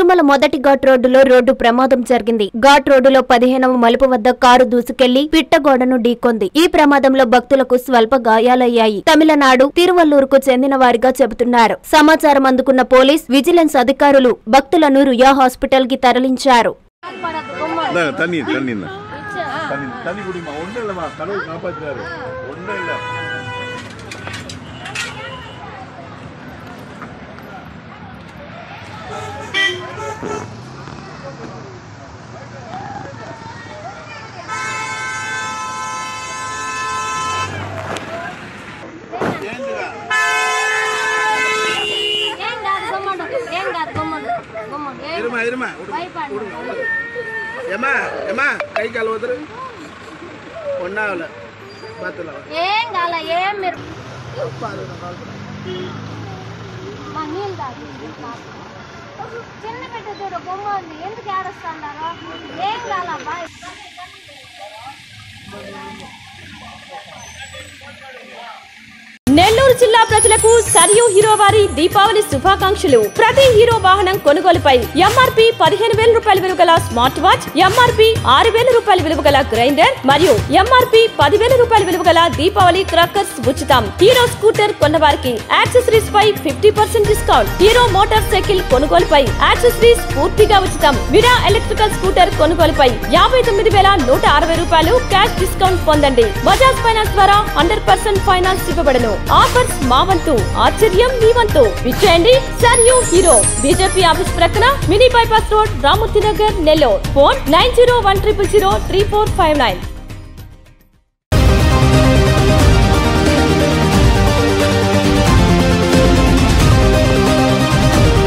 తిరుమల మొదటి ఘాట్ రోడ్డులో రోడ్డు ప్రమాదం జరిగింది ఘాట్ రోడ్డులో పదిహేనవ మలుపు వద్ద కారు దూసుకెళ్లి పిట్టగోడను ఢీకొంది ఈ ప్రమాదంలో భక్తులకు స్వల్ప గాయాలయ్యాయి తమిళనాడు తిరువల్లూరుకు చెందిన వారిగా చెబుతున్నారు సమాచారం అందుకున్న పోలీస్ విజిలెన్స్ అధికారులు భక్తులను రుయా హాస్పిటల్ కి తరలించారు இந்தாங்க, தண்ணி தண்ணி இந்தா. தண்ணி தண்ணி குடிமா ஒன்றும் இல்லைம்மா கடவுள் காப்பாற்றுறாரு ஒன்றும் இல்லை ఏం కాదు గమ్ముండు ఏం కాదు గమ్ముండు గమ్ముండు ఏం இருமா இருமா భయపడు ஏம்மா ஏம்மா கை கால் உதறு ஒன்றாவில் பார்த்துலாம் ఏం కాల ఏం మీరు మా నీళ్ళు తాగు చిన్న పెట్ట చూడు బొమ్మ ఉంది ఎందుకు ఏడుస్తున్నారు ఏం కాలబ్బా నెల్లూరు జిల్లా ప్రజలకు సరియు హీరో వారి దీపావళి శుభాకాంక్షలు ప్రతి హీరో వాహనం కొనుగోలుపై ఎంఆర్పి పదిహేను వేల రూపాయల విలువ గల స్మార్ట్ వాచ్ ఎంఆర్పి ఆరు వేల రూపాయల విలువ గల గ్రైండర్ మరియు ఎంఆర్పి పదివేల రూపాయల విలువ గల దీపావళి క్రాకర్స్ ఉచితం హీరో స్కూటర్ కొన్న వారికి యాక్సెసరీస్ పై fifty percent discount Hero motor cycle కొనుగోలుపై యాక్సెసరీస్ పూర్తిగా ఉచితం విరా ఎలక్ట్రికల్ స్కూటర్ కొనుగోలుపై యాభై తొమ్మిది వేల నూట అరవై రూపాయలు క్యాష్ డిస్కౌంట్ పొందండి బజాజ్ ఫైనాన్స్ ద్వారా హండ్రెడ్ పర్సెంట్ ఫైనాన్స్ ఇవ్వబడను ఆఫర్స్ మా వంతు ఆశ్చర్యం మీ వంతు విచ్చేయండి సర్ యూ హీరో బీజేపీ ఆఫీస్ ప్రక్కన mini bypass road Ramurthy Nagar Nellore phone nine zero one triple zero three four five nine